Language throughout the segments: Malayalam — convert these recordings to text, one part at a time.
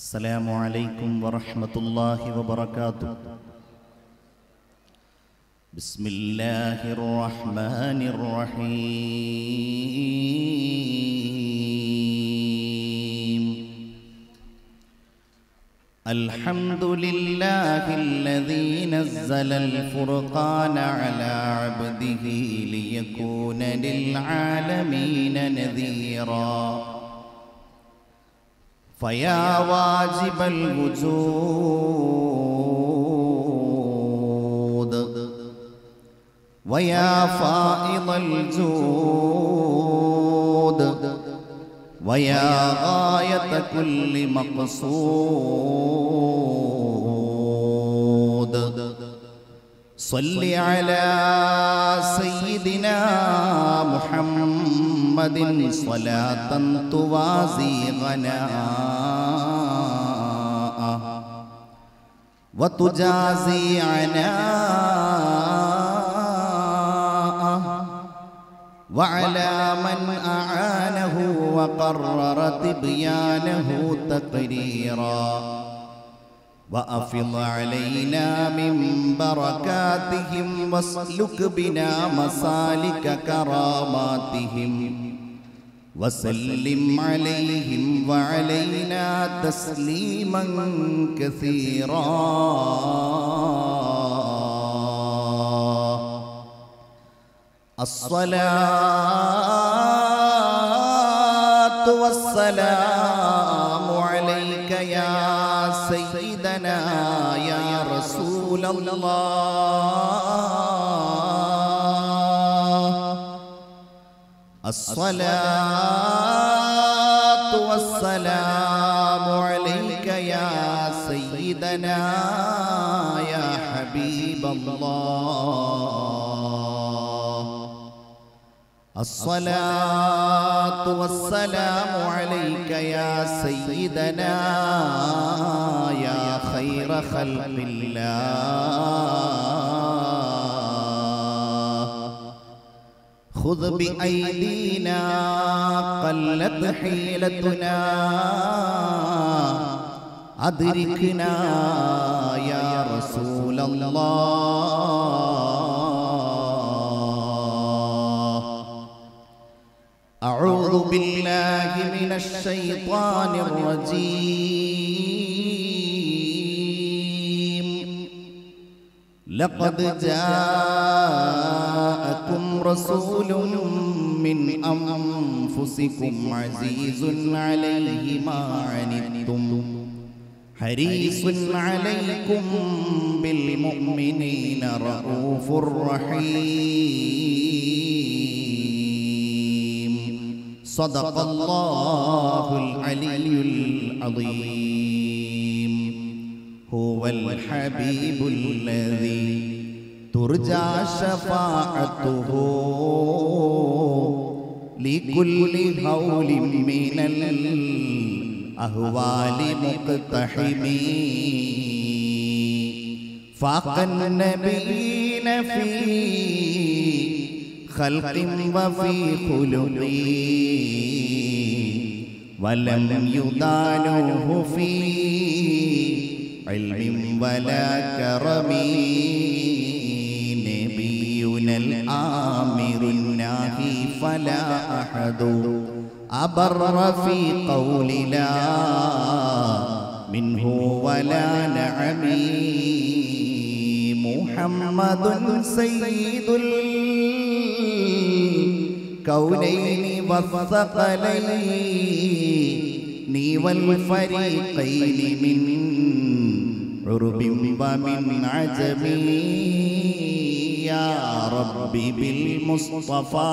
السلام عليكم ورحمة الله وبركاته بسم الله الرحمن الرحيم الحمد لله الذي نزل الفرقان على عبده ليكون للعالمين نذيراً فيا واجب الوجود ويا فائض الجود ويا غاية كل مقصود صل على سيدنا محمد صلاة توازي غناء وتجازي عناء وعلى من أعانه وقرر تبيانه تقريرا وأفض علينا من بركاتهم واسلك بنا مسالك كراماتهم وسلم عليهم وعلينا تسليما كثيرا الصلاة والسلام عليك يا سيدنا يا رسول الله الصلاة والسلام عليك يا سيدنا يا حبيب الله الصلاة والسلام عليك يا سيدنا يا خير خلق الله خذ بأيدينا قلت حيلتنا أدركنا يا رسول الله أعوذ بالله من الشيطان الرجيم لقد جاءكم رسول من أنفسكم عزيز عليه ما عنتم حريص عليكم بالمؤمنين رؤوف رحيم صدق الله العلي العظيم هو الحبيب الذي ترجى شفاعته لكل هول من الأهوال مقتحم فاق النبيين في خلق وفي خلق ولم يدانوه في علم ولا كرم نبينا الآمر الناهي فلا أحد أبر في قول لا منه ولا نعم محمد سيد الكونين والثقلين والفريقين من عرب ومن عجم يا رب بالمصطفى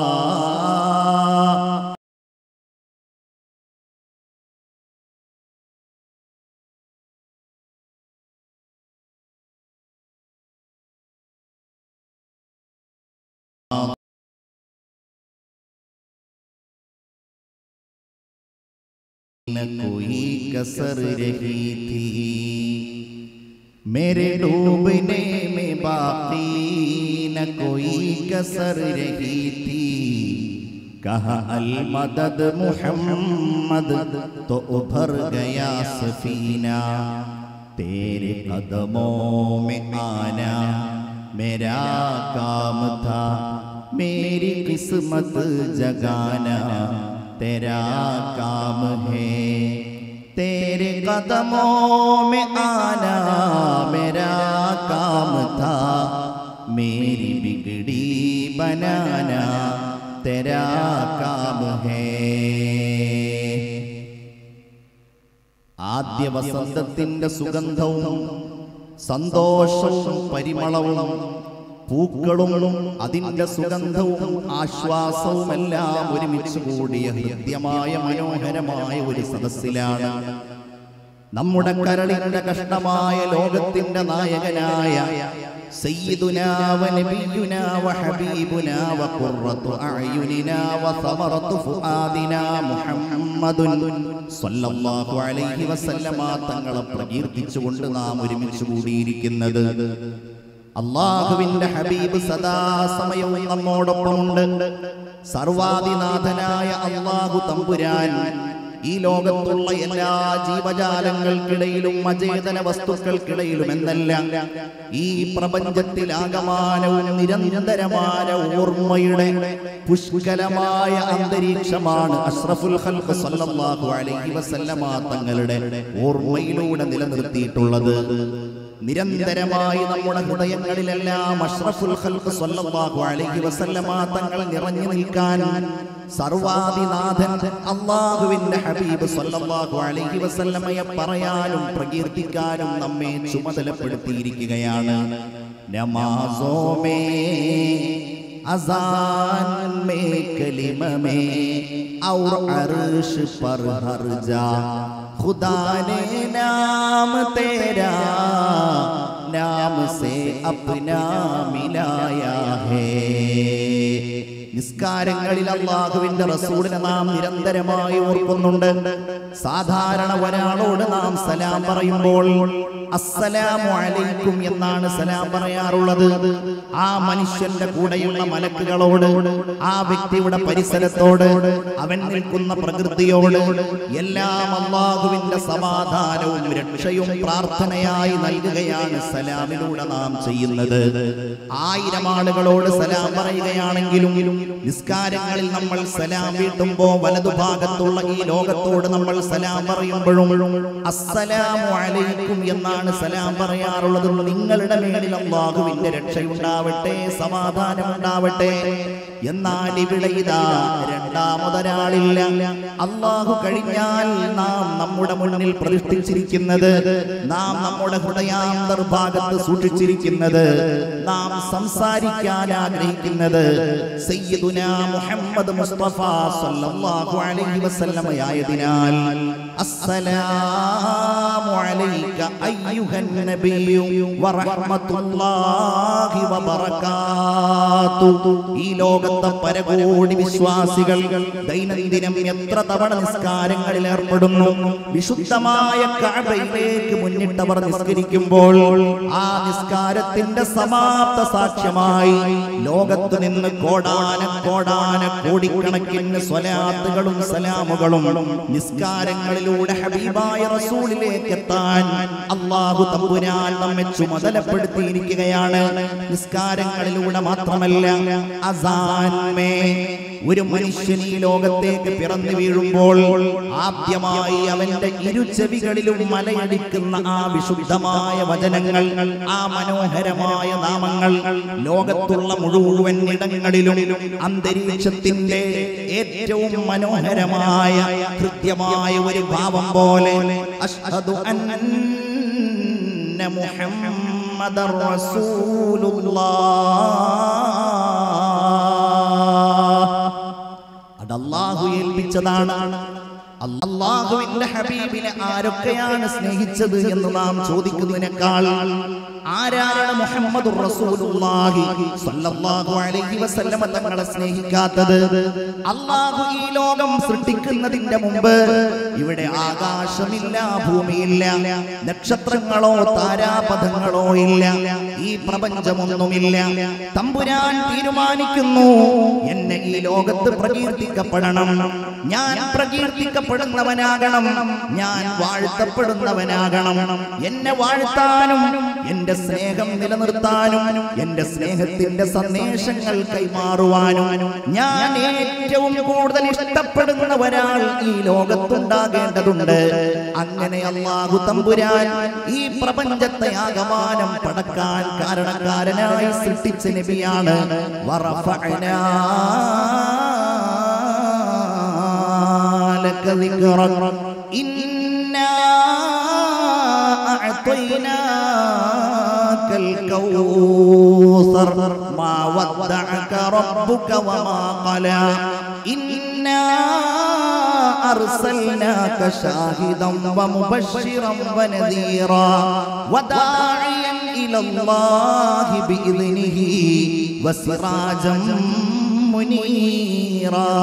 न कोई कसर रही थी मेरे डूबने में बाकी न कोई कसर रही थी कहा अल मदद मोहम्मद तो उभर गया सफीना तेरे कदमों में आना मेरा काम था मेरी किस्मत जगाना तेरा काम है तेरे कदमों में आना मेरा काम था मेरी बिगड़ी बनाना तेरा काम है ആദ്യ വസന്തത്തിന്റെ സുഗന്ധവും സന്തോഷവും പരിമളവും പൂക്കളും അതിന്റെ സുഗന്ധവും ആശ്വാസവും എല്ലാം ഒരുമിച്ച് കൂടിയ ഹൃദ്യമായ മനോഹരമായ ഒരു സദസ്സിലാണ് നമ്മുടെ കരളിന്റെ കഷ്ടമായ ലോകത്തിന്റെ നായകനായ سيدنا ونبينا وحبيبنا وقرة أعيننا وثمرة فؤادنا محمد صلى الله عليه وسلم തങ്ങളെ പ്രകീർത്തിച്ചുകൊണ്ട് നാം ഒരുമിച്ച് കൂടിയിരിക്കുന്നത് അള്ളാഹുവിന്റെ ഹബീബ് സദാസമയവും നമ്മോടൊപ്പമുണ്ട് സർവാദിനാഥനായ അള്ളാഹു തമ്പുരാൻ ഈ ലോകത്തുള്ള എല്ലാ ജീവജാലങ്ങൾക്കിടയിലും അചേതന വസ്തുക്കൾക്കിടയിലും എന്നല്ല ഈ പ്രപഞ്ചത്തിൽ ആകമാനവും നിരന്തരമായ ഓർമ്മയുടെ പുഷ്കലമായ അന്തരീക്ഷമാണ് അഷ്റഫുൽ ഖൽഖ് സല്ലല്ലാഹു അലൈഹി വസല്ലമ തങ്ങളുടെ ഓർമ്മയിലൂടെ നിലനിർത്തിയിട്ടുള്ളത് നിരന്തരമായി നമ്മുടെ ഹൃദയങ്ങളിലെല്ലാം അഷ്റഫുൽ ഖൽഖ് സ്വല്ലല്ലാഹു അലൈഹി വസല്ലമ തങ്ങൾ നിറഞ്ഞു നിൽക്കാൻ സർവാദിനാഥൻ അള്ളാഹുവിന്റെ ഹബീബ് സ്വല്ലല്ലാഹു അലൈഹി വസല്ലമയെ പറയാനും പ്രകീർത്തിക്കാനും നമ്മെ ചുമതലപ്പെടുത്തിയിരിക്കുകയാണ് നമാസോ മേ अजान में कलिम में और अर्श पर हर जा खुदा ने नाम तेरा नाम से अपना मिलाया है നിസ്കാരങ്ങളിൽ അള്ളാഹുവിന്റെ റസൂലിനെ നാം നിരന്തരമായി ഓർക്കുന്നുണ്ട് സാധാരണ ഒരാളോട് നാം സലാം പറയുമ്പോൾ അസ്സലാമു അലൈക്കും എന്നാണ് സലാം പറയാറുള്ളത് ആ മനുഷ്യന്റെ കൂടെയുള്ള മലക്കുകളോട് ആ വ്യക്തിയുടെ പരിസരത്തോട് അവൻ നിൽക്കുന്ന പ്രകൃതിയോട് എല്ലാം അള്ളാഹുവിന്റെ സമാധാനവും രക്ഷയും പ്രാർത്ഥനയായി നൽകുകയാണ് സലാമിലൂടെ നാം ചെയ്യുന്നത് ആയിരം ആളുകളോട് സലാം പറയുകയാണെങ്കിലും നിസ്കാരങ്ങളിൽ നമ്മൾ സലാം വീട്ടുമ്പോ വലതുഭാഗത്തുള്ള ഈ ലോകത്തോട് നമ്മൾ സലാം പറയുമ്പോഴും അസ്സലാമു അലൈക്കും എന്നാണ് സലാം പറയാറുള്ളത് നിങ്ങളുടെ മേലിൽ അള്ളാഹുവിന്റെ രക്ഷയുണ്ടാവട്ടെ സമാധാനം ഉണ്ടാവട്ടെ എന്നാൽ ഇവിടെ ഇതാ രണ്ടാമതൊരാളില്ല അള്ളാഹു കഴിഞ്ഞാൽ നാം നമ്മുടെ മുന്നിൽ പ്രതിഷ്ഠിച്ചിരിക്കുന്നത് നാം നമ്മുടെ ഹൃദയാന്തർഭാഗത്ത് സൂക്ഷിച്ചിരിക്കുന്നത് നാം സംസാരിക്കാൻ ആഗ്രഹിക്കുന്നത് സയ്യിദുന മുഹമ്മദ് മുസ്തഫ സല്ലല്ലാഹു അലൈഹി വസല്ലമയായതിനാൽ അസ്സലാമു അലൈക അയ്യുഹൻ നബിയു വറഹ്മത്തുള്ളാഹി വബറകാത്തു ഈ ലോകത്തെ പരകോടി വിശ്വാസികൾ ദൈനംദിനം എത്ര തവണ നിസ്കാരങ്ങളിൽ ഏർപ്പെടുന്നു വിശുദ്ധമായ കഅബയിലേക്ക് മുന്നിട്ടവർ നിസ്കരിക്കുമ്പോൾ ആ നിസ്കാരത്തിന്റെ സമാപ്ത സാക്ഷ്യമായി ലോകത്ത് നിന്ന് കോടാന കോടാന കോടിക്കണക്കിന് സ്വലാത്തുകളും സലാമുകളും നിസ്കാരങ്ങളിലൂടെ ഹബീബായ റസൂലിലേക്ക് എത്താൻ അള്ളാഹു തമ്പുരാൻ നമ്മെ ചുമതലപ്പെടുത്തിയിരിക്കുകയാണ് നിസ്കാരങ്ങളിലൂടെ മാത്രമല്ല അസാൻമേ ഒരു മനുഷ്യൻ ഈ ലോകത്തേക്ക് പിറന്നു വീഴുമ്പോൾ ആദ്യമായി അവന്റെ ഇരുചെവികളിലും മലയടിക്കുന്ന ആ വിശുദ്ധമായ വചനങ്ങൾ ആ മനോഹരമായ നാമങ്ങൾ ലോകത്തുള്ള മുഴുവൻ ഇടങ്ങളിലും അന്തരീക്ഷത്തിന്റെ ഏറ്റവും മനോഹരമായ കൃത്യമായ ഒരു ഭാവം പോലെ അഷ്ഹദു അന്ന മുഹമ്മദർ റസൂലുള്ളാഹ് അത് അള്ളാഹു ഏൽപ്പിച്ചതാണ് അള്ളാഹുവിന്റെ ഹബീബിനെ ആരൊക്കെയാണ് സ്നേഹിച്ചത് എന്ന് നാം ചോദിക്കുന്നതിനേക്കാൾ ആരാണ് മുഹമ്മദ് റസൂലുള്ളാഹി സ്വല്ലല്ലാഹു അലൈഹി വസല്ലമ തങ്ങളെ സ്നേഹിക്കാത്തത് അള്ളാഹു ഈ ലോകം സൃഷ്ടിക്കുന്നതിന്റെ മുമ്പ് ഇവിടെ ആകാശമില്ല ഭൂമിയില്ല നക്ഷത്രങ്ങളോ താരാപഥങ്ങളോ ഇല്ല ഈ പ്രപഞ്ചമൊന്നുമില്ല തമ്പുരാൻ തീരുമാനിക്കുന്നു എന്നെ ഈ ലോകത്ത് പ്രകീർത്തിക്കപ്പെടണം ഞാൻ പ്രകീർത്തിക്കപ്പെടുന്നവനാകണം ഞാൻ വാഴ്ത്തപ്പെടുന്നവനാകണം എന്നെ വാഴ്ത്താനും എന്റെ സ്നേഹം നിലനിർത്താനും എന്റെ സ്നേഹത്തിന്റെ സന്ദേശങ്ങൾ കൈമാറുവാനും ഞാൻ ഏറ്റവും കൂടുതൽ ഇഷ്ടപ്പെടുന്ന ഒരാൾ ഈ ലോകത്തുണ്ടാകേണ്ടതുണ്ട് അങ്ങനെ അള്ളാഹു തമ്പുരാൻ ഈ പ്രപഞ്ചത്തെ ആകമാനം പടക്കാൻ കാരണക്കാരനായി സൃഷ്ടിച്ച നബിയാണ് വറഫഅനാ لك ذكرك إنا أعطيناك الكوثر ما ودعك ربك وما قلى إنا أرسلناك شاهدا ومبشرا ونذيرا وداعيا إلى الله بإذنه وسراجا منيرا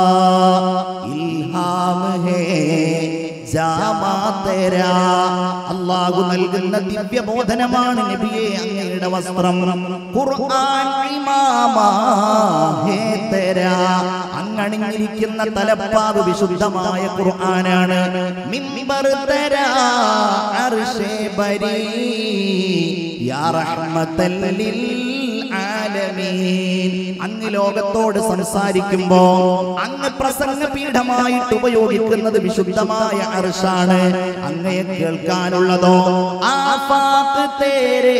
ഇൽഹാം ഹേ ജാമാ തേരാ അള്ളാഹു നൽകുന്ന ദിവ്യബോധനമാണ് നബിയെ അങ്ങയുടെ വസ്ത്രം ഖുർആൻ ഇമാമാ ഹേ തേരാ അങ്ങണിഞ്ഞിരിക്കുന്ന തലപ്പാവ് വിശുദ്ധമായ ഖുർആനാണ് മിമ്പർ തേരാ അർശേ ബരീ യാ റഹ്മത്തൽ ലിൽ ആലമീൻ അങ്ങ് ലോകത്തോട് സംസാരിക്കുമ്പോ അങ്ങ് പ്രസംഗ പീഠമായിട്ട് ഉപയോഗിക്കുന്നത് വിശുദ്ധമായ അർഷാണ് അങ്ങയെ കേൾക്കാനുള്ളതോ ആഫാഖ് തേരേ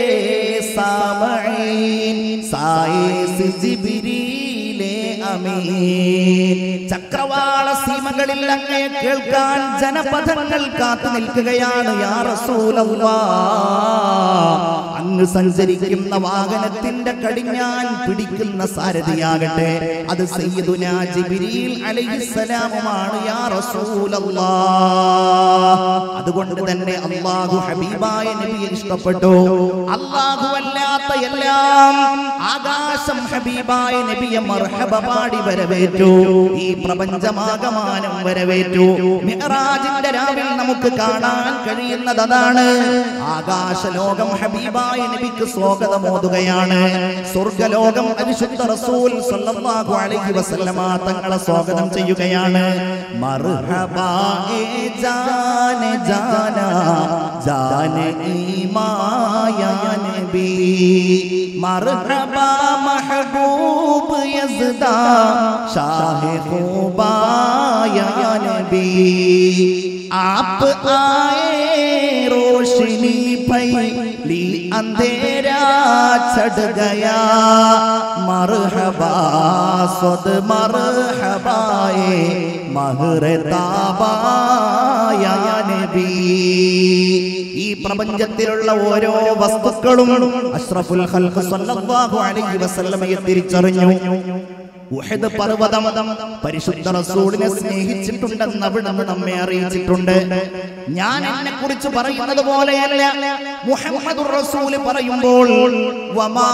സാമഈൻ സായേസ് ജിബ്രീലേ അമീൻ ചക്രവാള സീമകളിൽ അങ്ങയെ കേൾക്കാൻ ജനപഥങ്ങൾ കാത്തു നിൽക്കുകയാണ് യാ റസൂലല്ലാഹ് അങ്ങ് സഞ്ചരിക്കുന്ന വാഹനത്തിന്റെ കടിഞ്ഞാൻ പിടിക്കുന്ന സാരഥിയാകട്ടെ അത് സയ്യിദുന ജിബ്രീൽ അലൈഹിസ്സലാമുമാണ് യാ റസൂലല്ലാഹ് അതുകൊണ്ട് തന്നെ അല്ലാഹു ഹബീബായ നബിയെ ഇഷ്ടപ്പെട്ടു അല്ലാഹു അല്ലാത്ത എല്ലാം ആകാശം ഹബീബായ നബിയെ മർഹബ പാടി വരവേറ്റു ഈ പ്രപഞ്ചമാകമാനം വരവേറ്റു മിഹ്റാജിന്റെ രാവിൽ നമുക്ക് കാണാൻ കഴിയുന്നത് അതാണ് ആകാശലോകം ഹബീബായ നബിക്ക് സ്വാഗതം ഓതുകയാണ് സ്വർഗലോകം പരിശുദ്ധ റസൂൽ സല്ലല്ലാഹു അലൈഹി വസല്ലമ തങ്ങളെ സ്വാഗതം ചെയ്യുകയാണ് മർഹബാ ഏ ജാന ജാന ജാന ഈമായ നബി മർഹബാ മഹബൂബ് യസ്ദാ ഷാഹെ ഖൂബാ യാ നബി आप आए रोशनी फैली अंधेरा छट गया मरहबा सद मरहबाए महर ताबाया നബി ഈ പ്രപഞ്ചത്തിലുള്ള ഓരോ വസ്തുക്കളും അഷ്റഫുൽ ഖൽഖ് സല്ലല്ലാഹു അലൈഹി വസല്ലമയെ തിരിച്ചറിഞ്ഞു ഉഹദ് പർവ്വതം പരിശുദ്ധ റസൂലിനെ സ്നേഹിച്ചിട്ടുണ്ടെന്ന് അവിടുന്ന് നമ്മെ അറിയിച്ചിട്ടുണ്ട് ഞാൻ എന്നെ കുറിച്ച് പറയുന്നത് പോലെയല്ല മുഹമ്മദ് റസൂൽ പറയുമ്പോൾ വമാ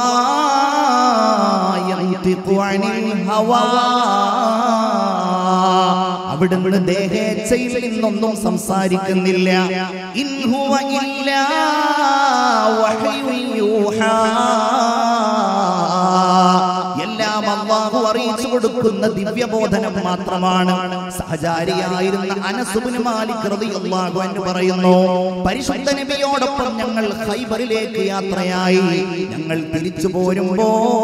യന്തിഖു അനിൽ ഹവാ അവിടുന്ന് ദേഹേച്ഛയിൽ നിന്നൊന്നും സംസാരിക്കുന്നില്ല ഇൻ ഹുവ ഇല്ലാ വഹ്യുൻ യൂഹാ എല്ലാം അള്ളാഹു അറിയിച്ചു കൊടുക്കുന്ന ദിവ്യബോധനം മാത്രമാണ് സഹചാരിയായിരുന്ന അനസുബിന് മാലിക് റളിയല്ലാഹു അൻഹു പറയുന്നു പരിശുദ്ധ നബിയോടൊപ്പം ഞങ്ങൾ ഖൈബറിലേക്ക് യാത്രയായി ഞങ്ങൾ തിരിച്ചു പോരുമ്പോൾ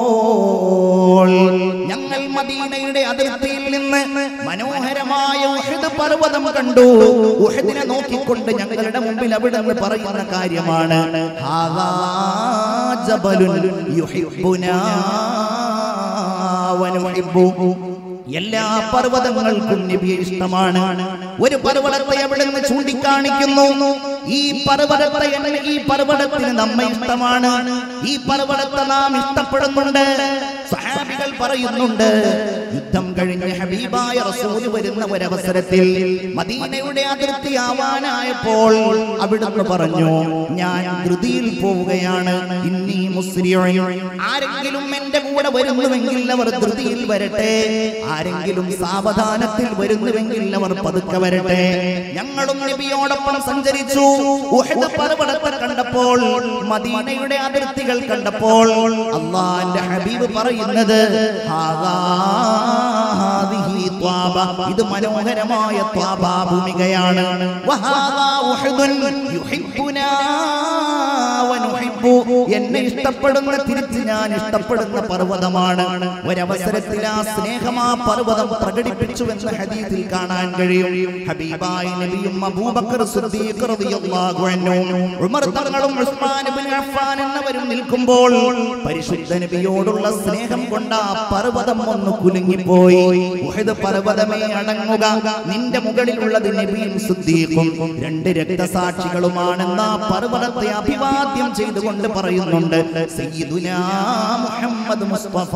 ഞങ്ങൾ മദീനയുടെ അതിർത്തിയിൽ നിന്ന് മനോഹരമായ ഉഹദ് പർവ്വതം കണ്ടു ഉഹദിനെ നോക്കിക്കൊണ്ട് ഞങ്ങളുടെ മുമ്പിൽ അവിടെ നിന്ന് പറയുന്ന കാര്യമാണ് ഹാദാ ജബലുൻ യുഹിബ്ബുനാ വനുഹിബ്ബു എല്ലാ പർവ്വതങ്ങൾക്കും നബിയെ ഇഷ്ടമാണ് ഒരു പർവ്വതത്തെ അവിടെ നിന്ന് ചൂണ്ടിക്കാണിക്കുന്നു ഈ പർവ്വതത്തെ എന്നെ ഈ പർവ്വതത്തിന് നമ്മെ ഇഷ്ടമാണ് ഈ പർവ്വതത്തെ നാം ഇഷ്ടപ്പെടുന്നുണ്ട് സഹാബികൾ പറയുന്നുണ്ട് യുദ്ധം കഴിഞ്ഞ് ഹബീബായ റസൂല് വരുന്ന ഒരവസരത്തിൽ മദീനയുടെ അതിർത്തി ആവാനായപ്പോൾ അവിടുന്ന് പറഞ്ഞു ഞാൻ ധൃതിയിൽ പോവുകയാണ് ഇന്നീ മുസ്ലിം ആരെങ്കിലും എന്റെ കൂടെ വരുന്നുവെങ്കിൽ അവർ ധൃതിയിൽ വരട്ടെ ആരെങ്കിലും സാവധാനത്തിൽ വരുന്നുവെങ്കിൽ അവർ പതുക്കെ വരട്ടെ ഞങ്ങളും നബിയോടൊപ്പം സഞ്ചരിച്ചു ഉഹദ് പർവ്വതത്തെ കണ്ടപ്പോൾ മദീനയുടെ അതിർത്തികൾ കണ്ടപ്പോൾ അള്ളാന്റെ ഹബീബ് പറയുന്നത് ഹാദാ ഹാദിഹി ത്വാബ. ഇത് മനോഹരമായ ത്വാബ ഭൂമികയാണ് വഹാദാ ഉഹദുൻ യുഹിബ്ബുനാ വനുഹിബ്ബു. എന്നെ ഇഷ്ടപ്പെടുന്ന തിരിച്ച് ഞാൻ ഇഷ്ടപ്പെടുന്ന പർവ്വതമാണ് ഒരവസരത്തിൽ ആ സ്നേഹം ആ പർവ്വതം പ്രകടിപ്പിച്ചുവെന്ന് ഹദീസിൽ കാണാൻ കഴിയും ഹബീബായ നബിയും അബൂബക്കർ സിദ്ദീഖ് റളിയല്ലാഹു അൻഹു ഉമർ തങ്ങളും ഉസ്മാൻ ഇബ്നു അഫ്ഫാൻ എന്നവരും നിൽക്കുമ്പോൾ പരിശുദ്ധ നബിയോടുള്ള സ്നേഹം കൊണ്ട് ആ പർവ്വതം ഒന്ന് കുലുങ്ങിപ്പോയി ഉഹദ് പർവ്വതമേ അടങ്ങുക നിന്റെ മുകളിലുള്ളത് നബിയും സിദ്ദീഖും രണ്ട് രക്തസാക്ഷികളുമാണെന്ന് ആ പർവ്വതത്തെ അഭിവാദ്യം ചെയ്തുകൊണ്ട് പറയുന്നുണ്ട് സയ്യിദുനാ മുഹമ്മദ് മുസ്തഫ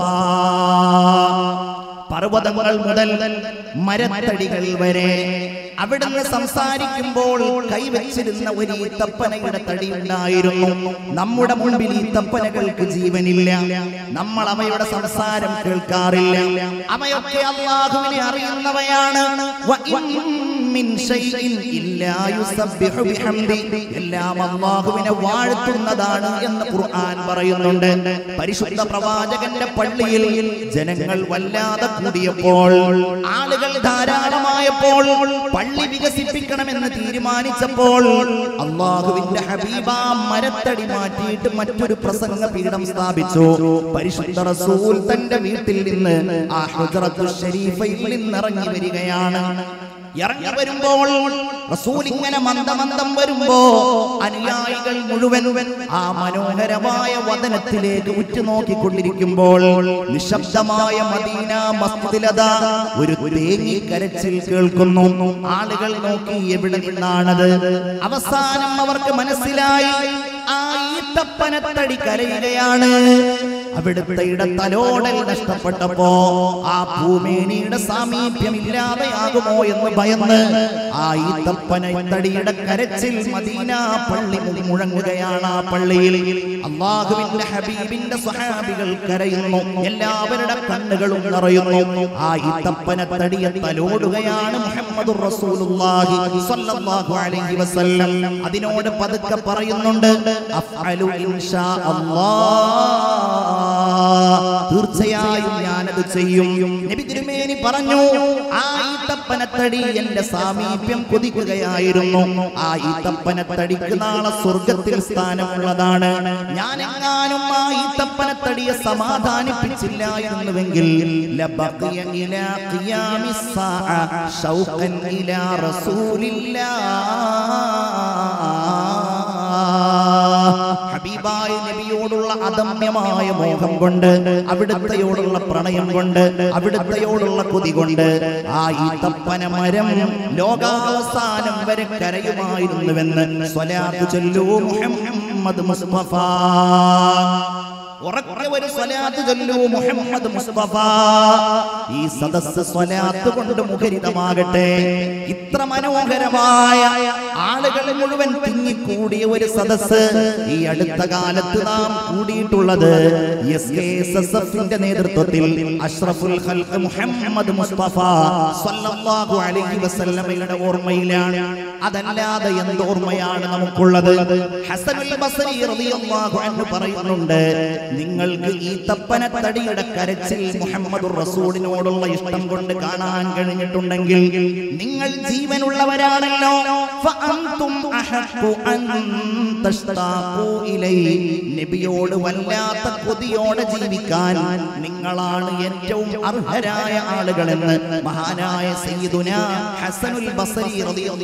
പർവ്വതങ്ങൾ മുതൽ മരത്തടികൾ വരെ അവിടുന്ന് സംസാരിക്കുമ്പോൾ കൈവച്ചിരുന്ന ഒരു ഈത്തപ്പനയുടെ തടി ഉണ്ടായിരുന്നു നമ്മുടെ മുൻപിൽ ഈ തപ്പനകൾക്ക് ജീവനില്ല നമ്മൾ അവയുടെ സംസാരം കേൾക്കാറില്ല അവയൊക്കെ അള്ളാഹുവിനെ അറിയുന്നവയാണ് വ ഇൻ മിൻ ശൈഇൻ ഇല്ലാ യുസബ്ബിഹു ബിഹംദി. എല്ലാം അള്ളാഹുവിനെ വാഴ്ത്തുന്നതാണ് എന്ന് ഖുർആൻ പറയുന്നുണ്ട് പരിശുദ്ധ പ്രവാചകന്റെ പള്ളിയിൽ ജനങ്ങൾ വല്ലാതെ കൂടിയപ്പോൾ ആളുകൾ ധാരാളമായപ്പോൾ പള്ളി വികസിപ്പിക്കണമെന്ന് തീരുമാനിച്ചപ്പോൾ അള്ളാഹുവിന്റെ ഹബീബ മരത്തടി മാറ്റിയിട്ട് മറ്റൊരു പ്രസംഗ പീഠം സ്ഥാപിച്ചു പരിശുദ്ധ റസൂൽ തന്റെ വീട്ടിൽ നിന്ന് ആ ഹുജറത്തു ഷരീഫയിൽ നിന്നിറങ്ങി വരികയാണ് ഇറങ്ങി വരുമ്പോൾ റസൂൽ ഇങ്ങനെ മന്ദമന്ദം വരുമ്പോ അനുയായികൾ മുഴുവൻ ആ മനോഹരമായ വദനത്തിലേക്ക് ഉറ്റുനോക്കിക്കൊണ്ടിരിക്കുമ്പോൾ നിശബ്ദമായ മദീന മസ്ജിദിലതാ ഒരു തേങ്ങി കരച്ചിൽ കേൾക്കുന്നു ആളുകൾ നോക്കി എവിടെ നിന്നാണത് അവസാനം അവർക്ക് മനസ്സിലായി ആ ഈത്തപ്പനത്തടി കരയുകയാണ് അവിടുത്തെ ഇടത്തലോടൽ നഷ്ടപ്പെട്ടപ്പോ ആ ഭൂമേനിയുടെ സാമീപ്യം ഇല്ലാതെയാകുമോ എന്ന് ഭയന്ന് ആ ഈത്തപ്പന തടിയുടെ കരച്ചിൽ മദീന പള്ളി മുഴങ്ങുകയാണ് ആ പള്ളിയിൽ അള്ളാഹുവിന്റെ ഹബീബിന്റെ സ്വഹാബികൾ കരയുന്നു എല്ലാവരുടെ കണ്ണുകളും നിറയുന്നു ആ ഈത്തപ്പന തടിയെ തലോടുകയാണ് മുഹമ്മദ് റസൂലുള്ളാഹി സ്വല്ലല്ലാഹു അലൈഹി വസല്ലം അതിനോട് പതുക്കെ പറയുന്നുണ്ട് അഫ്അലു ഇൻഷാ അല്ലാഹ് തീർച്ചയായും ഞാനത് ചെയ്യും നബി തിരുമേനി പറഞ്ഞു ആ ഈത്തപ്പനത്തടി എന്റെ സാമീപ്യം കൊതിക്കുകയായിരുന്നു ആ ഈത്തപ്പനത്തടിക്ക് നാളെ സ്വർഗത്തിൽ സ്ഥാനമുള്ളതാണ് ഞാൻ എങ്ങാനും ആ ഈത്തപ്പനത്തടിയെ സമാധാനിപ്പിച്ചില്ലായിരുന്നുവെങ്കിൽ ലബഖിയ ഇലാ ഖിയാമിസ് സാഅ ശൗഖൻ ഇലാ റസൂലില്ലാ ഹബീബായ നബിയോടുള്ള അദമ്യമായ മോഹം കൊണ്ട് അവിടുത്തെയോടുള്ള പ്രണയം കൊണ്ട് അവിടുത്തെയോടുള്ള കൊതി കൊണ്ട് ആ ഈ തപ്പന മരം ലോകാവസാനം വരെ കരയുമായിരുന്നുവെന്ന് സ്വലാത്തു ചൊല്ലൂ മുഹമ്മദ് മുസ്തഫ ഉറക്കെ ഒരു സ്വലാത്ത് ചൊല്ലൂ മുഹമ്മദ് മുസ്തഫ ഈ സദസ്സ് സ്വലാത്ത് കൊണ്ട് മുഖരിതമാകട്ടെ ഇത്ര മനോഹരമായ ആളുകൾ മുഴുവൻ തിങ്ങിക്കൂടിയ ഒരു സദസ്സ് ഈ അടുത്ത കാലത്ത് നാം കൂടിയിട്ടുള്ളത് എസ് കെ എസ് എസ് എഫിന്റെ നേതൃത്വത്തിൽ അഷ്റഫുൽ ഖൽഖ് മുഹമ്മദ് മുസ്തഫ സല്ലല്ലാഹു അലൈഹി വസല്ലമയുടെ ഓർമ്മയിലാണ് അതല്ലാതെ എന്ത് ഓർമ്മയാണ് നമുക്കുള്ളത് ഹസനുൽ ബസരി റളിയല്ലാഹു അൻഹു പറയുന്നുണ്ട് നിങ്ങൾക്ക് ഈ തപ്പനത്തടിയുടെ കരച്ചിൽ മുഹമ്മദ് റസൂലിനോടുള്ള ഇഷ്ടം കൊണ്ട് കാണാൻ കഴിഞ്ഞിട്ടുണ്ടെങ്കിൽ നിങ്ങൾ ജീവനുള്ളവരാണല്ലോ ഫഅൻതും അഹഖു അൻ തഷ്താഖു ഇലൈഹി. നബിയോട് വല്ലാത്ത കൊതിയോടെ ജീവിക്കാൻ നിങ്ങളാണ് ഏറ്റവും അർഹരായ ആളുകളെന്ന് മഹാനായ സയ്യിദുന ഹസനുൽ ബസരി റളിയല്ലാഹു അൻഹു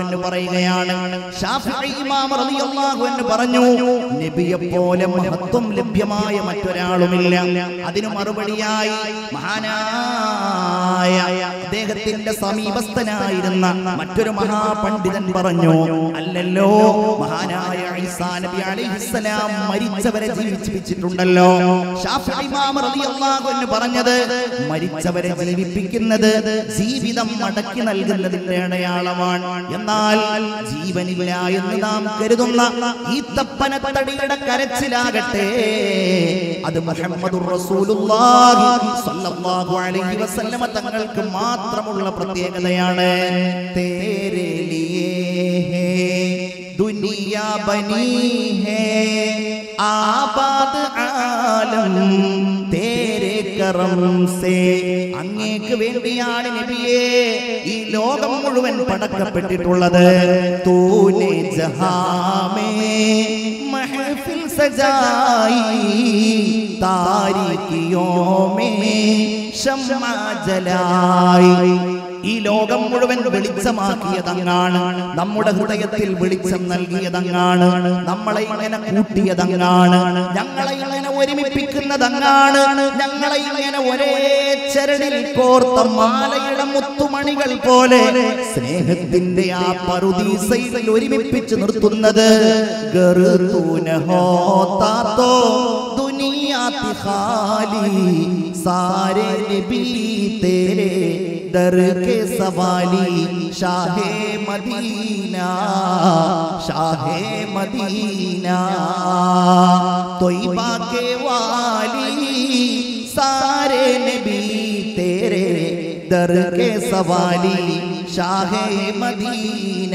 അൻഹു പറയുകയാണ് ഷാഫിഈ ഇമാം റളിയല്ലാഹു അൻഹു പറഞ്ഞു നബിയെ പോലെ മഹത്വം ലഭ്യമായ മറ്റൊരാളുമില്ല അതിനു മറുപടിയായി മഹാനായ അദ്ദേഹത്തിന്റെ സമീപസ്ഥനായിരുന്ന മറ്റൊരു മഹാപണ്ഡിതൻ പറഞ്ഞു അല്ലല്ലോ മഹാനായ ഈസാ നബി അലൈഹിസ്സലാം മരിച്ചവരെ ജീവിപ്പിച്ചിട്ടുണ്ടല്ലോ ഷാഫിഈ ഇമാം റളിയല്ലാഹു അൻഹു പറഞ്ഞത് മരിച്ചവരെ ജീവിപ്പിക്കുന്നത് ജീവിതം മടക്കി നൽകുന്നതിന്റെ അടയാളമാണ് എന്നാൽ ജീവനില്ല എന്ന് നാം കരുതുന്ന ഈ തപ്പനത്തടിയുടെ കരച്ചിലാകട്ടെ അത് മുഹമ്മദുർ റസൂലുള്ളാഹി സ്വല്ലല്ലാഹു അലൈഹി വസല്ലമ തങ്ങൾക്ക് മാത്രമുള്ള പ്രത്യേകതയാണ് തേരെ ലിയേ ഹേ ദുനിയ ബനി ഹേ ആബാദ് ആലം തേരെ കറം സേ അങ്ങേക്ക് വേണ്ടിയാണ് നബിയെ ഈ ലോകം മുഴുവൻ പടക്കപ്പെട്ടിട്ടുള്ളത് തൂനെ ജഹാമേ महफिल सजाई तारीखियों में शम्मा जलाई ഈ ലോകം മുഴുവൻ വെളിച്ചമാക്കിയതങ്ങാണ് നമ്മുടെ ഹൃദയത്തിൽ വെളിച്ചം നൽകിയതങ്ങാണ് നമ്മളെ ഇങ്ങനെ കൂട്ടിയതങ്ങാണ് ഞങ്ങളെ ഇങ്ങനെ ഒരുമിപ്പിക്കുന്നതങ്ങാണ് ഞങ്ങളെ ഇങ്ങനെ ഒരേ ചരടിൽ കോർത്ത മാലയുടെ മുത്തുമണികൾ പോലെ സ്നേഹത്തിന്റെ ആ പറുദീസയിൽ ഒരുമിപ്പിച്ച് നിർത്തുന്നത് ഗറുതൂന ഹോത്താ തോ दुनिया थी खाली सारे नबी तेरे दर के सवाली शाहे मदीना शाहे मदीना तोयबा के वाली सारे नबी तेरे दर के सवाली ഷാഹേ മദീന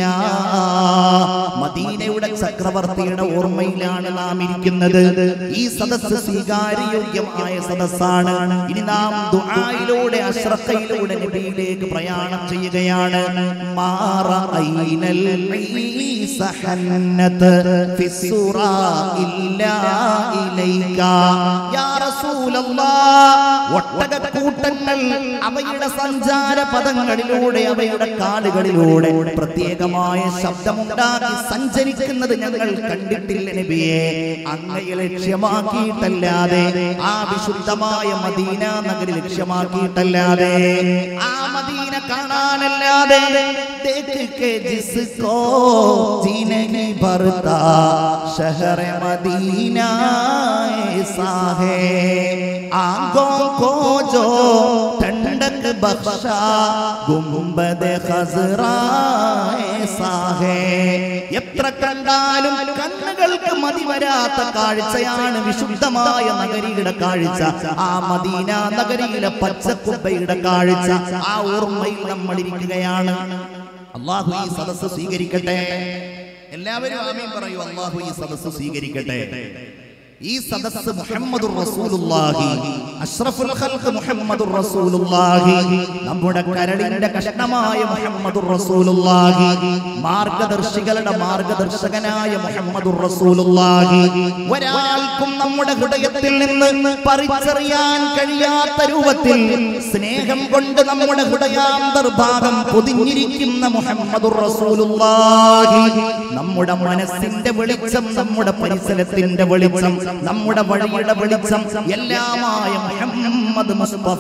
മദീനയുടെ ചക്രവർത്തിയുടെ ഓർമ്മയിലാണ് നാം ഇരിക്കുന്നത് ഈ സദസ്സ് സ്വീകാര്യയോഗ്യമായ സദസ്സാണ് ഇനി നാം ദുആയിലൂടെ അശ്രത്തയിലൂടെ നബിയിലേക്ക് പ്രയാണം ചെയ്യുകയാണ് മാറ ഐനൽ ഈസ ഹന്നത്ത് ഫിസ്സുറാ ഇല്ലാ ഇലൈക യാ റസൂലല്ലാഹ് ഒട്ടകക്കൂട്ടങ്ങൾ അവയുടെ സഞ്ചാര പദങ്ങളിലൂടെ അവയുടെ കാലുകളിലൂടെ പ്രത്യേകമായ ശബ്ദമുണ്ടാക്കി സഞ്ചരിക്കുന്നത് ഞങ്ങൾ കണ്ടിട്ടില്ല നബിയെ അങ്ങയെ ലക്ഷ്യമാക്കിയിട്ടല്ലാതെ ആ വിശുദ്ധമായ മദീന നഗരി ലക്ഷ്യമാക്കിയിട്ടല്ലാതെ ആ മദീന കാണാനല്ലാതെ देख के जिसको जी नहीं भरता शहर मदीना ऐसा है आंखों को जो ठंडक बख्शा गुम्बद खजरा ऐसा है എത്ര കണ്ടാലും കണ്ണുകൾക്ക് മതി വരാത്ത കാഴ്ചയാണ് വിശുദ്ധമായ നഗരിയുടെ കാഴ്ച ആ മദീന നഗരിയിലെ പച്ചക്കുബയുടെ കാഴ്ച ആ ഓർമ്മയിൽ നമ്മൾ ഇരിക്കുകയാണ് അള്ളാഹു ഈ സദസ്സ് സ്വീകരിക്കട്ടെ എല്ലാവരും ആമീൻ പറയൂ അള്ളാഹു ഈ സദസ്സ് സ്വീകരിക്കട്ടെ ഈ സദസ്സ് മുഹമ്മദുർ റസൂലുള്ളാഹി അഷ്റഫുൽ ഖൽഖ് മുഹമ്മദുർ റസൂലുള്ളാഹി നമ്മുടെ കരളിന്റെ കഷ്ണമായ മുഹമ്മദുർ റസൂലുള്ളാഹി മാർഗദർശികളുടെ മാർഗദർശകനായ മുഹമ്മദുർ റസൂലുള്ളാഹി ഒരാൾക്കും നമ്മുടെ ഹൃദയത്തിൽ നിന്ന് പറിച്ചറിയാൻ കഴിയാത്ത രൂപത്തിൽ സ്നേഹം കൊണ്ട് നമ്മുടെ ഹൃദയാന്തർഭാഗം പൊതിഞ്ഞിരിക്കുന്ന മുഹമ്മദുർ റസൂലുള്ളാഹി നമ്മുടെ മനസ്സിന്റെ വെളിച്ചം നമ്മുടെ പരിസരത്തിന്റെ വെളിച്ചം നമ്മുടെ വഴിയുടെ വെളിച്ചം എല്ലാമായ മുഹമ്മദ് മുസ്തഫ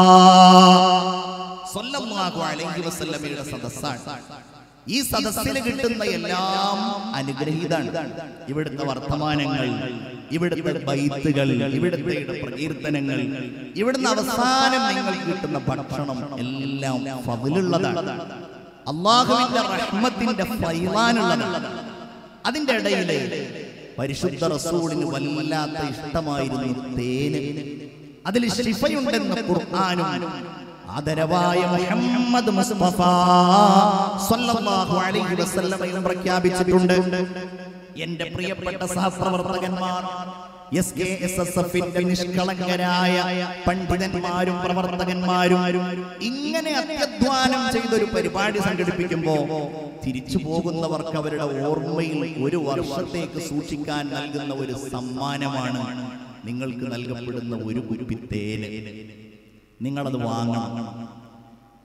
സ്വല്ലല്ലാഹു അലൈഹി വസല്ലമയുടെ സദസ്സാണ് ഈ സദസ്സിൽ കിട്ടുന്ന എല്ലാം അനുഗ്രഹീതാണ് ഇവിടുത്തെ വർത്തമാനങ്ങൾ ഇവിടുത്തെ ബൈത്തുകൾ ഇവിടുത്തെ പ്രകീർത്തനങ്ങൾ ഇവിടുന്ന് അവസാനം നിങ്ങൾക്ക് കിട്ടുന്ന ഭക്ഷണം എല്ലാം ഫതിലുള്ളതാണ് അള്ളാഹുവിന്റെ റഹ്മത്തിന്റെ ഫൈലാനുള്ളതാണ് അതിന്റെ ഇടയില് പരിശുദ്ധ റസൂലിന് വല്ലാത്ത ഇഷ്ടമായിരുന്നു തേന് അതിൽ ശിഫയുണ്ടെന്ന് ഖുർആാനും ആദരവായ മുഹമ്മദ് മുസ്തഫ സ്വല്ലല്ലാഹു അലൈഹി വസല്ലമയും പ്രഖ്യാപിച്ചിട്ടുണ്ട് എന്റെ പ്രിയപ്പെട്ട സഹപ്രവർത്തകന്മാർ എസ് കെ എസ് എസ് എഫിന്റെ നിഷ്കളങ്കരായ പണ്ഡിതന്മാരും പ്രവർത്തകന്മാരും ഇങ്ങനെ അത്യധ്വാനം ചെയ്തൊരു പരിപാടി സംഘടിപ്പിക്കുമ്പോ തിരിച്ചു പോകുന്നവർക്ക് അവരുടെ ഓർമ്മയിൽ ഒരു വർഷത്തേക്ക് സൂക്ഷിക്കാൻ നൽകുന്ന ഒരു സമ്മാനമാണ് നിങ്ങൾക്ക് നൽകപ്പെടുന്ന ഒരു കുരുപ്പി തേന് നിങ്ങളത് വാങ്ങണം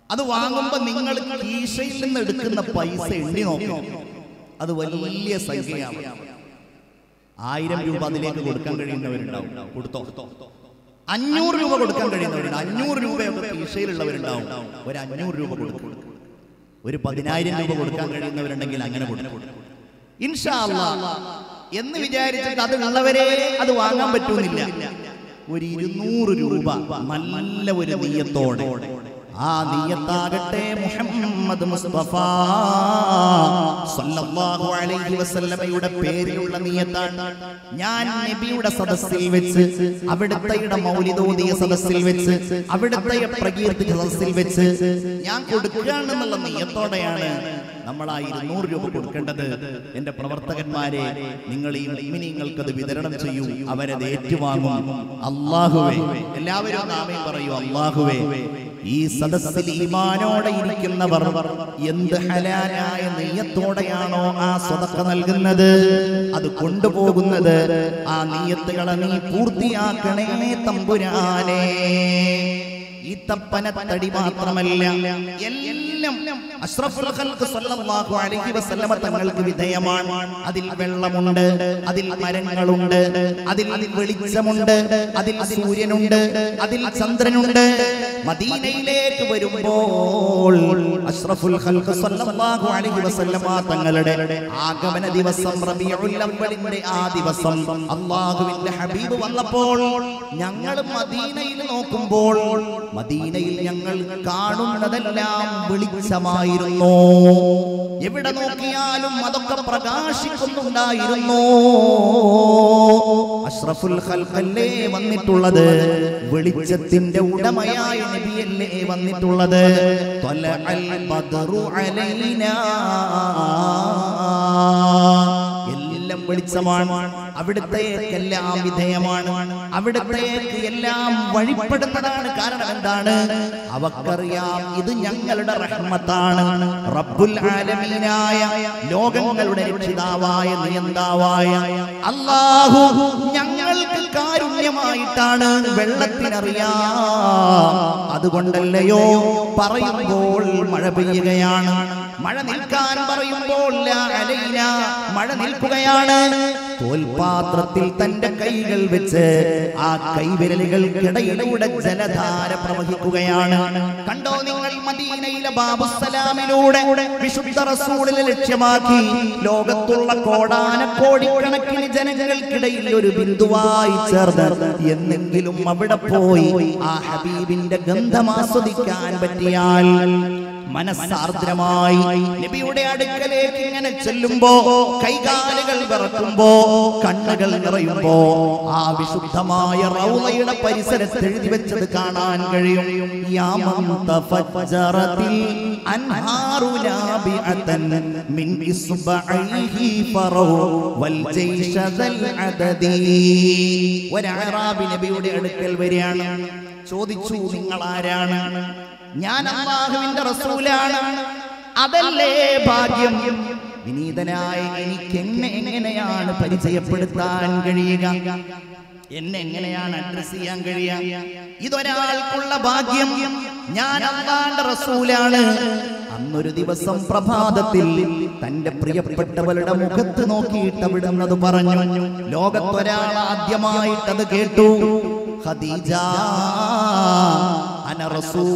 അത് വാങ്ങുമ്പോ നിങ്ങൾ കീശയിൽ നിന്ന് എടുക്കുന്ന പൈസ എണ്ണി നോക്കണം അത് വലിയ സംഖ്യയാണ് ആയിരം രൂപ അതിലേക്ക് കൊടുക്കാൻ കഴിയുന്നവരുണ്ടാവും കൊടുത്തോ അഞ്ഞൂറ് രൂപ കൊടുക്കാൻ കഴിയുന്നവരുണ്ട് അഞ്ഞൂറ് രൂപയൊക്കെ കീശയിലുള്ളവരുണ്ടാവും ഒരു അഞ്ഞൂറ് രൂപ കൊടുക്കും ഒരു പതിനായിരം രൂപ കൊടുക്കാൻ കഴിയുന്നവരുണ്ടെങ്കിൽ അങ്ങനെ കൊടുക്കും ഇൻഷാ അല്ലാ എന്ന് വിചാരിച്ചിട്ട് അത് ഉള്ളവരെ അത് വാങ്ങാൻ പറ്റുന്നില്ല ഒരു ഇരുന്നൂറ് രൂപ നല്ല ഒരു നീയത്തോടെ ആ നീയത്താകട്ടെ മുഹമ്മദ് മുസ്തഫ സല്ലല്ലാഹു അലൈഹി വസല്ലമയുടെ പേരിലുള്ള നീയത്താണ് ഞാൻ നബിയുടെ സദസ്സിൽ വെച്ച് അവിടുത്തെ മൗലിദോദിയ സദസ്സിൽ വെച്ച് അവിടുത്തെ പ്രകീർത്തിച്ച സദസ്സിൽ വെച്ച് ഞാൻ കൊടുക്കുകയാണെന്നുള്ള നീയത്തോടെയാണ് നമ്മൾ ആ ഇരുന്നൂറ് രൂപ കൊടുക്കേണ്ടത് എന്റെ പ്രവർത്തകന്മാരെ നിങ്ങൾ ഈ മുഅ്മിനീങ്ങൾക്ക് അത് വിതരണം ചെയ്യൂ അവരത് ഏറ്റുവാങ്ങും അള്ളാഹുവേ എല്ലാവരും നാമേ പറയൂ അള്ളാഹുവേ ഈ സദസ്സിൽ ഈമാനോടെ ഇരിക്കുന്നവർ എന്ത് ഹലാലായ നെയ്യത്തോടെയാണോ ആ സ്വതക്ക നൽകുന്നത് അത് കൊണ്ടുപോകുന്നത് ആ നീയത്തുകളെ നീ പൂർത്തിയാക്കണേ തമ്പുരാനേ ഈ തപ്പനത്തടി മാത്രമല്ല എല്ലാം അഷ്റഫുൽ ഖൽഖ് സല്ലല്ലാഹു അലൈഹി വസല്ലമ തങ്ങൾക്ക് വിധേയമാണ് അതിൽ വെള്ളമുണ്ട് അതിൽ മരങ്ങളുണ്ട് അതിൽ വെളിച്ചമുണ്ട് അതിൽ സൂര്യനുണ്ട് അതിൽ ചന്ദ്രനുണ്ട് മദീനയിലേക്ക് വരുമ്പോൾ അഷ്റഫുൽ ഖൽഖ് സല്ലല്ലാഹു അലൈഹി വസല്ലമ തങ്ങളുടെ ആഗമന ദിവസം റബീഉൽ അവ്വലിന്റെ ആ ദിവസം അല്ലാഹുവിന്റെ ഹബീബ് വന്നപ്പോൾ ഞങ്ങൾ മദീനയിൽ നോക്കുമ്പോൾ മദീനയിൽ ഞങ്ങൾ കാണുന്നതെല്ലാം വെളിച്ചമായിരുന്നു എവിടെ നോക്കിയാലും അതൊക്കെ പ്രകാശിക്കുന്നുണ്ടായിരുന്നു അഷ്റഫുൽ ഖൽഖല്ലേ വന്നിട്ടുള്ളത് വെളിച്ചത്തിന്റെ ഉടമയായ നബിയല്ലേ വന്നിട്ടുള്ളത് ത്വലഅൽ ബദ്റു അലൈനാ എല്ലാം വെളിച്ചമാണ് അവിടുത്തേക്ക് എല്ലാം വിധേയമാണ് അവിടുത്തേക്ക് എല്ലാം വഴിപ്പെടുന്നതാണ് കാരണം എന്താണ് അവക്കറിയാം ഇത് ഞങ്ങളുടെ റഹ്മത്താണ് റബ്ബുൽ ആലമീനായ ലോകങ്ങളുടെ രക്ഷിതാവായ നിയന്താവായ അല്ലാഹു ഞങ്ങൾക്ക് കാരുണ്യമായിട്ടാണ് വെള്ളത്തിനറിയാം അതുകൊണ്ടല്ലയോ പറയുമ്പോൾ മഴ പെയ്യുകയാണ് മഴ നിൽക്കാൻ പറയുമ്പോൾ ലാ അലൈന മഴ നിൽക്കുകയാണ് തോൽപാത്രത്തിൽ തന്റെ കൈകൾ വെച്ച് ആ കൈവിരലുകൾക്കിടയിലൂടെ ജലധാര പ്രവഹിക്കുകയാണ് കണ്ടോ നിങ്ങൾ മദീനയിലെ ബാബുസലാമിലൂടെ വിശുദ്ധ റസൂലിനെ ലക്ഷ്യമാക്കി ലോകത്തുള്ള കോടാന കോടിക്കണക്കിന് ജനങ്ങൾക്കിടയിൽ ഒരു ബിന്ദുവായി ചേർന്ന് എന്നെങ്കിലും അവിടെ പോയി ആ ഹബീബിന്റെ ഗന്ധം ആസ്വദിക്കാൻ പറ്റിയാൽ മനസ്സാർദ്രമായി നബിയുടെ അടുക്കലേക്ക് ഇങ്ങനെ ചെല്ലുമ്പോ കൈകാലുകൾ വിറക്കുമ്പോ കണ്ണുകൾ നിറയുമ്പോ ആ വിശുദ്ധമായ റൗളയുടെ പരിസരത്ത് എഴുതി വെച്ചത് കാണാൻ കഴിയും യാമം തഫജ്ജറത്തിൽ അൻഹാറു ലാബിഅതൻ മിൻ ഇസ്ബഅൈഹി ഫറൗ വൽ ജയ്ഷ ദൽ അദദി ഒരു അറാബി നബിയുടെ അടുക്കൽ വരികയാണ് ചോദിച്ചു നിങ്ങൾ ആരാണ് ഞാൻ അള്ളാഹുവിന്റെ റസൂലാണ് അതല്ലേ ഭാഗ്യം വിനീതനായ എനിക്ക് എന്നെ എങ്ങനെയാണ് പരിചയപ്പെടുത്താൻ കഴിയുക എന്നെ എങ്ങനെയാണ് അഡ്രസ് ചെയ്യാൻ കഴിയുക ഇതൊരാൾക്കുള്ള ഭാഗ്യം ഞാൻ അള്ളാന്റെ റസൂലാണ് അന്നൊരു ദിവസം പ്രഭാതത്തിൽ തന്റെ പ്രിയപ്പെട്ടവളുടെ മുഖത്ത് നോക്കിയിട്ട് അവിടുന്നത് പറഞ്ഞു ലോകത്തൊരാൾ ആദ്യമായിട്ടത് കേട്ടു ഖദീജ അന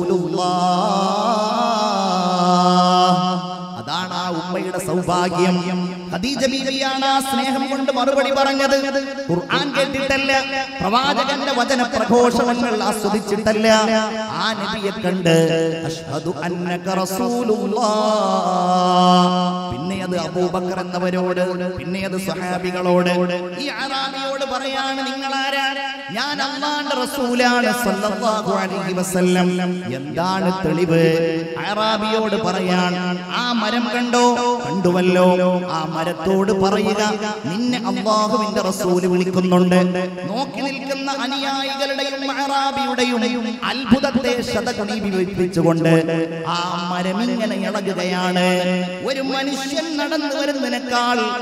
റസൂലുള്ളാഹ് അതാണ് ആ ഉമ്മയുടെ സൗഭാഗ്യം ഖദീജ ബീവിയാണ് ആ സ്നേഹം കൊണ്ട് മറുപടി പറഞ്ഞത് ഖുർആൻ കേട്ടിട്ടല്ല പ്രവാചകന്റെ വചന പ്രഘോഷണങ്ങൾ ആസ്വദിച്ചിട്ടല്ല ആ നബിയെ കണ്ട് അഷ്ഹദു അന്നക റസൂലുള്ളാഹ് പിന്നെ അത് അബൂബക്കർ എന്നവരോട് പിന്നെ അത് സ്വഹാബികളോട് ഈ അറാബിയോട് പറയാണ് നിങ്ങൾ ആരാണ് ഞാൻ അള്ളാന്റെ റസൂലാണ് സല്ലല്ലാഹു അലൈഹി വസല്ലം എന്താണ് തെളിവ് അറാബിയോട് പറയാൻ ആ മരം കണ്ടോ കണ്ടുവല്ലോ ആ മരത്തോട് പറയുക നിന്നെ അള്ളാഹുവിന്റെ റസൂല് വിളിക്കുന്നുണ്ട് നോക്കി നിൽക്കുന്ന അനുയായികളുടെയും അറാബിയുടെയും അത്ഭുതത്തെ ശതകുണീപിച്ചുകൊണ്ട് ആ മരം ഇങ്ങനെ ഇളകുകയാണ് ഒരു മനുഷ്യൻ നടന്നു വരുന്നതിനേക്കാൾ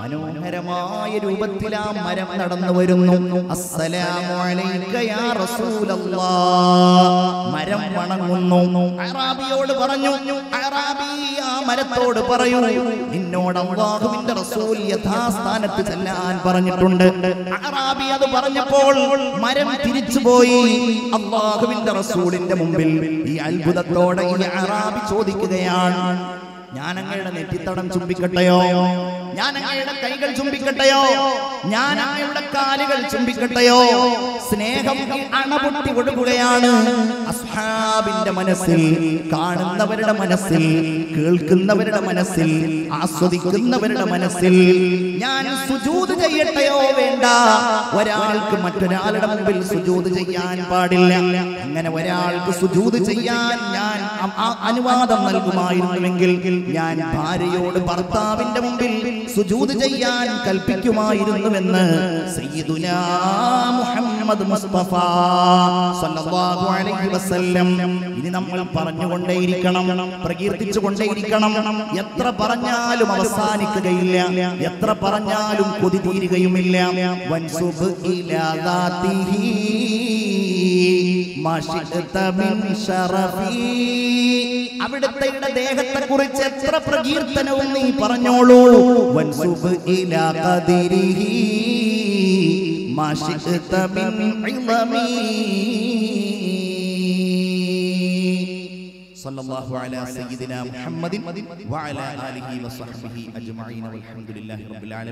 മനോഹരമായ രൂപത്തിൽ ആ മരം നടന്നു വരുന്നു അസ്സലാമു അലൈക യാ റസൂലല്ലാ മരം വണങ്ങുന്നു അറാബിയോട് പറഞ്ഞു അറാബി ആ മരത്തോട് പറയൂ നിന്നോട് അള്ളാഹുവിന്റെ റസൂൽ യഥാസ്ഥാനത്ത് ചെല്ലാൻ പറഞ്ഞിട്ടുണ്ട് അറാബി അത് പറഞ്ഞപ്പോൾ മരം തിരിച്ചുപോയി അള്ളാഹുവിന്റെ റസൂലിന്റെ മുമ്പിൽ ഈ അത്ഭുതത്തോടെ ഈ അറാബി ചോദിക്കുകയാണ് ഞാൻ അങ്ങയുടെ നെറ്റിത്തടം ചുംബിക്കട്ടെയോ ഞാൻ അങ്ങയുടെ കൈകൾ ചുംബിക്കട്ടെയോ ഞാൻ അങ്ങയുടെ കാലുകൾ ചുംബിക്കട്ടെയോ സ്നേഹം അണപൊട്ടി കൊടുക്കുകയാണ് അസ്ഹാബിന്റെ മനസ്സിൽ കാണുന്നവരുടെ മനസ്സിൽ കേൾക്കുന്നവരുടെ മനസ്സിൽ ആസ്വദിക്കുന്നവരുടെ മനസ്സിൽ ഞാൻ സുജൂത് ചെയ്യട്ടെയോ വേണ്ട ഒരാൾക്ക് മറ്റൊരാളുടെ മുമ്പിൽ സുജൂത് ചെയ്യാൻ പാടില്ല അങ്ങനെ ഒരാൾക്ക് സുജൂത് ചെയ്യാൻ ഞാൻ അ- ആ അനുവാദം നൽകുമായിരുന്നുവെങ്കിൽ ഞാൻ ഭാര്യയോട് ഭർത്താവിന്റെ മുമ്പിൽ സുജൂത് ചെയ്യാൻ കൽപ്പിക്കുമായിരുന്നുവെന്ന് സയ്യിദുനാ മുഹമ്മദ് മുസ്തഫ സല്ലല്ലാഹു അലൈഹി വസല്ലം ഇനി നമ്മൾ പറഞ്ഞുകൊണ്ടേയിരിക്കണം പ്രകീർത്തിച്ചു കൊണ്ടേയിരിക്കണം എത്ര പറഞ്ഞാലും അവസാനിക്കുകയില്ല എത്ര പറഞ്ഞാലും കൊതി തീരുകയുമില്ല വൻസുബ് ഇലാ ദാത്തിഹി മാഷിഅത മിൻ ശറഫി അവിടുത്തെ ദേഹത്തെ കുറിച്ച് എത്ര പ്രകീർത്തനവും നീ പറഞ്ഞോളൂ വൻസുബ് ഇലാ ഖദിരിഹി മാഷിഅത മിൻ ഇളമി صلى الله على سيدنا محمد وعلى آله وصحبه أجمعين والحمد لله رب العالمين